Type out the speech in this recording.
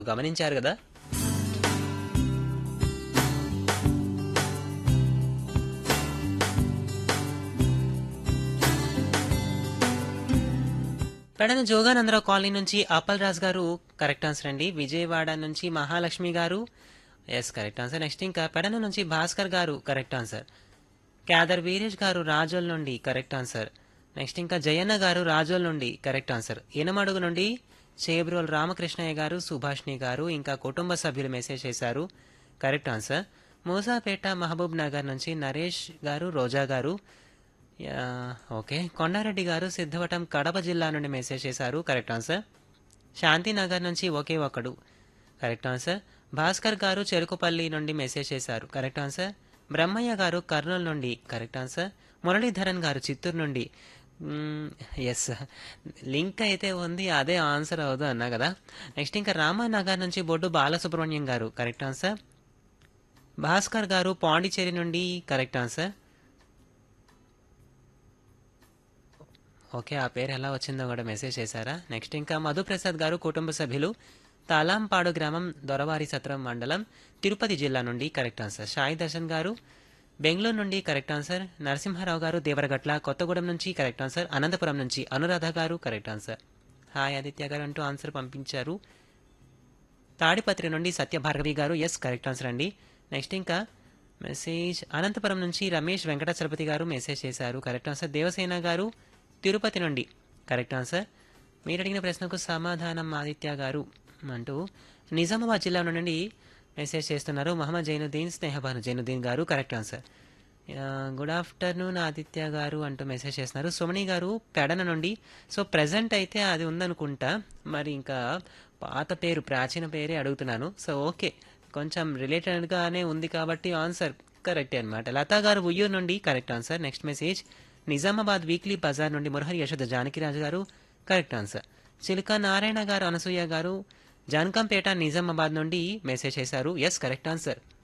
గమనించారు గదా? పెడన జోగానందరావు కాలనీ నుంచి అప్పల్ రాజ్ గారు కరెక్ట్ ఆన్సర్ అండి విజయవాడ నుంచి మహాలక్ష్మి గారు ఎస్ కరెక్ట్ ఆన్సర్ నెక్స్ట్ ఇంకా పెడన నుంచి భాస్కర్ గారు కరెక్ట్ ఆన్సర్ క్యాదర్ వీరేష్ గారు రాజోల్ నుండి కరెక్ట్ ఆన్సర్ నెక్స్ట్ ఇంకా జయన్న గారు రాజోల్ నుండి కరెక్ట్ ఆన్సర్ ఈనమడుగు నుండి చేబ్రోల్ రామకృష్ణయ్య గారు సుభాష్ని గారు ఇంకా కుటుంబ సభ్యులు మెసేజ్ చేశారు correct answer Moosapet Mahabubnagar నుంచి నరేష్ గారు రోజా గారు యా, ఓకే కొండారెడ్డి గారు సిద్ధవటం కడప జిల్లా నుండి మెసేజ్ చేశారు కరెక్ట్ ఆన్సర్ శాంతినగర్ నుంచి ఒకే ఒకడు కరెక్ట్ ఆన్సర్ భాస్కర్ గారు చెరుకుపల్లి నుండి మెసేజ్ చేశారు కరెక్ట్ ఆన్సర్ బ్రహ్మయ్య గారు కర్నూలు నుండి కరెక్ట్ ఆన్సర్ మురళీధరన్ గారు చిత్తూరు నుండి ఎస్ లింక్ అయితే ఉంది అదే ఆన్సర్ అవదు అన్నా కదా నెక్స్ట్ ఇంకా రామానగర్ నుంచి బొడ్డు బాలసుబ్రహ్మణ్యం గారు కరెక్ట్ ఆన్సర్ భాస్కర్ గారు పాండిచేరి నుండి కరెక్ట్ ఆన్సర్ ఓకే ఆ పేరు ఎలా వచ్చిందో కూడా మెసేజ్ చేశారా నెక్స్ట్ ఇంకా మధుప్రసాద్ గారు కుటుంబ సభ్యులు తాలాంపాడు గ్రామం దొరవారి సత్రం మండలం తిరుపతి జిల్లా నుండి కరెక్ట్ ఆన్సర్ సాయి దర్శన్ గారు బెంగళూరు నుండి కరెక్ట్ ఆన్సర్ నరసింహారావు గారు దేవరగట్ల కొత్తగూడెం నుంచి కరెక్ట్ ఆన్సర్ అనంతపురం నుంచి అనురాధ గారు correct answer hi Aditya garu అంటూ ఆన్సర్ పంపించారు తాడిపత్రి నుండి Satyabhargavi garu yes correct answer అండి నెక్స్ట్ ఇంకా మెసేజ్ అనంతపురం నుంచి రమేష్ వెంకటాచలపతి గారు మెసేజ్ చేశారు కరెక్ట్ ఆన్సర్ దేవసేన గారు తిరుపతి నుండి కరెక్ట్ ఆన్సర్ మీరు అడిగిన ప్రశ్నకు సమాధానం ఆదిత్య గారు అంటూ నిజామాబాద్ జిల్లా నుండి మెసేజ్ చేస్తున్నారు Mohammed Zainuddin Snehabanu Zainuddin garu correct answer good afternoon Aditya garu అంటూ మెసేజ్ చేస్తున్నారు సుమణి గారు పెడన నుండి సో ప్రజెంట్ అయితే అది ఉందనుకుంటా మరి ఇంకా పాత పేరు ప్రాచీన పేరే అడుగుతున్నాను సో ఓకే కొంచెం రిలేటెడ్గానే ఉంది కాబట్టి ఆన్సర్ కరెక్టే అనమాట లతా గారు ఉయ్యూరు నుండి correct answer next message Nizamabad weekly బజార్ నుండి మురహరి యశోద జానకిరాజు గారు కరెక్ట్ ఆన్సర్ చిలుక నారాయణ గారు అనసూయ గారు జానకంపేట నిజామాబాద్ నుండి మెసేజ్ చేశారు ఎస్ కరెక్ట్ ఆన్సర్